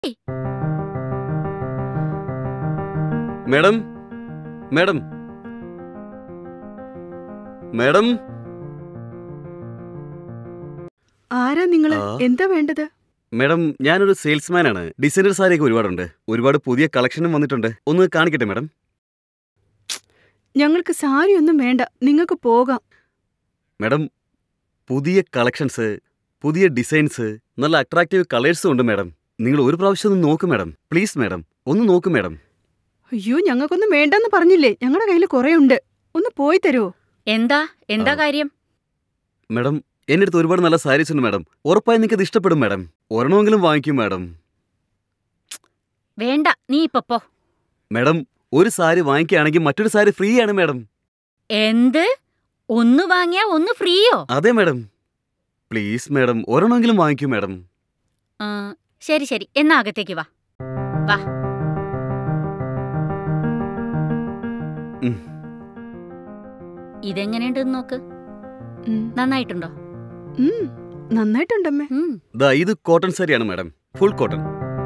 Madam madam madam ആരാ നിങ്ങള് ആ. എന്താ വേണ്ടത് മേഡം ഞാനൊരു സെയിൽസ്മാൻ ആണ് ഡിസൈനർ സാരിയൊക്കെ ഒരുപാടുണ്ട് ഒരുപാട് പുതിയ കളക്ഷനും വന്നിട്ടുണ്ട് ഒന്ന് കാണിക്കട്ടെ മേഡം ഞങ്ങൾക്ക് സാരി ഒന്നും വേണ്ട നിങ്ങൾക്ക് പോകാം മേഡം പുതിയ കളക്ഷൻസ് പുതിയ ഡിസൈൻസ് നല്ല അട്രാക്റ്റീവ് കളേഴ്സും ഉണ്ട് മേഡം നിങ്ങൾ ഒരു പ്രാവശ്യം ഒന്ന് നോക്ക് മേഡം പ്ലീസ് മേഡം ഒന്ന് നോക്ക് മേഡം അയ്യോ ഞങ്ങൾക്കൊന്നും വേണ്ടെന്ന് പറഞ്ഞില്ലേ ഞങ്ങളുടെ കയ്യിൽ കുറെ ഉണ്ട് ഒന്ന് പോയി തരുമോ എന്താ എന്താ ആ. കാര്യം മേഡം എൻ്റെ അടുത്ത് ഒരുപാട് നല്ല സാരീസ് ഉണ്ട് മേഡം ഉറപ്പായി നിങ്ങൾക്ക് ഇത് ഇഷ്ടപ്പെടും മേഡം ഒരെണ്ണമെങ്കിലും വാങ്ങിക്കും മേഡം വേണ്ട നീ ഇപ്പൊ പോ മേഡം ഒരു സാരി വാങ്ങിക്കുകയാണെങ്കിൽ മറ്റൊരു സാരി ഫ്രീ ആണ് മേഡം എന്ത് ഒന്ന് വാങ്ങിയാ ഒന്ന് ഫ്രീയോ അതെ മേഡം പ്ലീസ് മേഡം ഒരെണ്ണമെങ്കിലും വാങ്ങിക്കൂ മേഡം ആ, ശരി ശരി എന്നാ അകത്തേക്ക് വാ വാ ഉം. ഇതെങ്ങനെയുണ്ടെന്ന് നോക്ക് ഉം. നന്നായിട്ടുണ്ടോ ഉം, നന്നായിട്ടുണ്ടമ്മേ ഉം. ദാ ഇത് കോട്ടൺ സാരിയാണ് മേഡം ഫുൾ കോട്ടൺ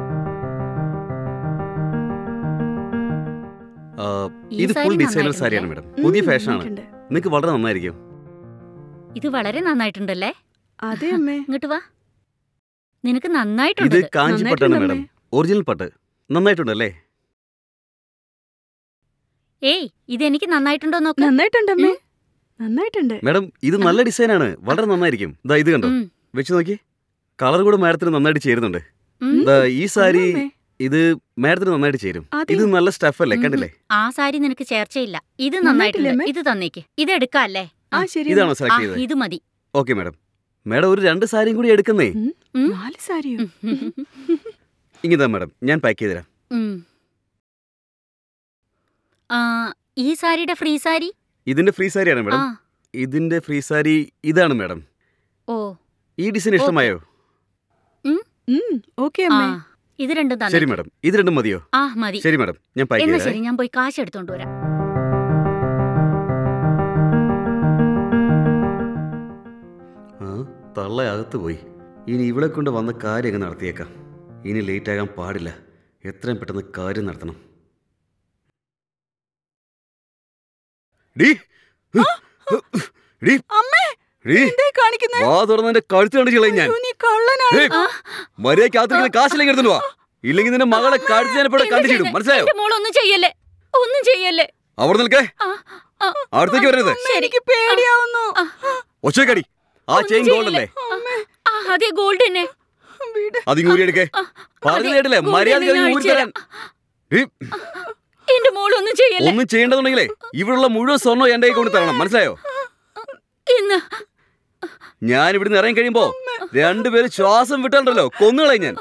ആ, ഈ ഇത് ഫുൾ സാരി ഡിസൈനർ നന്നായിട്ടുണ്ടല്ലേ? സാരിയാണ് മേഡം ഉം, പുതിയ ഫാഷനാണ് നന്നായിട്ടുണ്ട്. നിങ്ങൾക്ക് വളരെ നന്നായിരിക്കും ഇത് വളരെ നന്നായിട്ടുണ്ടല്ലേ അതെ അമ്മേ ഇങ്ങോട്ട് വാ നിനക്ക് ഇത് നന്നായിട്ടുണ്ട് കാഞ്ചി പട്ടാണ് മേഡം നന്നായിട്ടുണ്ടമ്മേ. ഒറിജിനൽ പട്ട് നന്നായിട്ടുണ്ടല്ലേ ഏയ് ഇതെനിക്ക് നന്നായിട്ടുണ്ടോ നോക്ക് നന്നായിട്ടുണ്ടമ്മേ നന്നായിട്ടുണ്ട് മേഡം ഇത് നല്ല ഡിസൈനാണ് വളരെ നന്നായിരിക്കും ദാ ഇത് കണ്ടോ ഉം, വെച്ച് നോക്കി കളർ കൂടെ മാഡത്തിന് നന്നായിട്ട് ചേരുന്നുണ്ട് ഉം. ദാ ഈ സാരി അമ്മേ, ഇത് മാഡത്തിന് നന്നായിട്ട് ചേരും അതെ. ഇത് നല്ല സ്റ്റഫ് അല്ലേ ഉം, കണ്ടില്ലേ ആ സാരി നിനക്ക് ചേർച്ചയില്ല ഇത് നന്നായിട്ടില്ലേ, നന്നായിട്ടുണ്ട് അമ്മേ? ഇത് തന്നേക്ക് ഇത് എടുക്കാല്ലേ ആ ശരി ഇതാണോ ആ സെലക്ട് ചെയ്തത് ഇത് മതി ഓക്കെ മാഡം മാഡം ഒരു രണ്ട് സാരിയും കൂടി എടുക്കുന്നേ ഉം, ഉം. നാല് സാരിയോ ഇങ്ങിതാ മാഡം ഞാൻ പാക്ക് ചെയ്ത് തരാം ഉം. ആ, ഈ സാരിയുടെ ഫ്രീ സാരി ഇതിന്റെ ഫ്രീ സാരിയാണ് ആ മാഡം ഇതിന്റെ ഫ്രീ സാരി ഇതാണ് മാഡം ഓ ഈ ഡിസൈൻ ഇഷ്ടമായോ ഉം, ഓക്കെ ആ അമ്മേ ഇത് രണ്ടും ശരി തന്നെ മാഡം ഇത് രണ്ടും മതിയോ ആ മതി ശരി മാഡം ഞാൻ പാക്ക് എന്നാ ചെയ്തേ ശരി ഞാൻ പോയി കാശ് എടുത്തോണ്ട് വരാം ആ തള്ള അകത്ത് പോയി ഇനി ഇവിടെ കൊണ്ട് വന്ന കാര്യം അങ്ങ് നടത്തിയേക്കാം ഇനി ലേറ്റ് ആകാൻ പാടില്ല എത്രയും പെട്ടെന്ന് കാര്യം നടത്തണം ഡീ ഡീ അമ്മേ ഡീ എന്തായി കാണിക്കുന്നേ വാ തുറന്ന് എന്റെ കഴുത്ത് കണ്ടു കളയും ഞാൻ അയ്യോ, നീ കള്ളനാണ് ഏയ്, മര്യാദ കാത്തിരിക്കുന്ന കാശിലേക്ക് എടുത്തു വാ ഇല്ലെങ്കിൽ നിന്റെ മകളെ കഴുത്ത് ഞാൻ ഇവിടെ എന്ത് കണ്ടിച്ചിടും ചെയ്യുന്നെ? മനസ്സിലായോ എന്റെ മോളൊന്നും ചെയ്യല്ലേ ഒന്നും ചെയ്യല്ലേ അവിടെ നിൽക്കേ ആ, ആ, അടുത്തേക്ക് വരരുത് അമ്മേ, എനിക്ക് പേടിയാവുന്നു ഒച്ചക്കടി ആ ചെയിൻ ഒന്നും ഗോൾഡ് അല്ലേ ആ അതെ ഗോൾഡ് തന്നെ വീട് അതിങ്ങ് ഊരി എടുക്കേ പറഞ്ഞു കേട്ടില്ലേ gold മര്യാദ തന്നെ ഞാൻ ഊരി തരാൻ ഡീ, എന്റെ മോളൊന്നും ചെയ്യല്ലേ ഒന്നും ചെയ്യേണ്ടതുണ്ടെങ്കിലേ ഇവിടെയുള്ള മുഴുവൻ സ്വർണ്ണം എന്റെ കൈ കൊണ്ട് തരണം മനസ്സിലായോ ഇന്ന് ഞാൻ ഇവിടുന്ന് ഇറങ്ങി കഴിയുമ്പോ രണ്ടുപേരും ശ്വാസം വിട്ടാണ്ടല്ലോ കൊന്നുകളയും ഞാൻ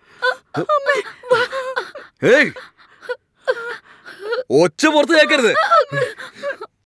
ഏയ് ഒച്ച പുറത്ത് കേൾക്കരുത്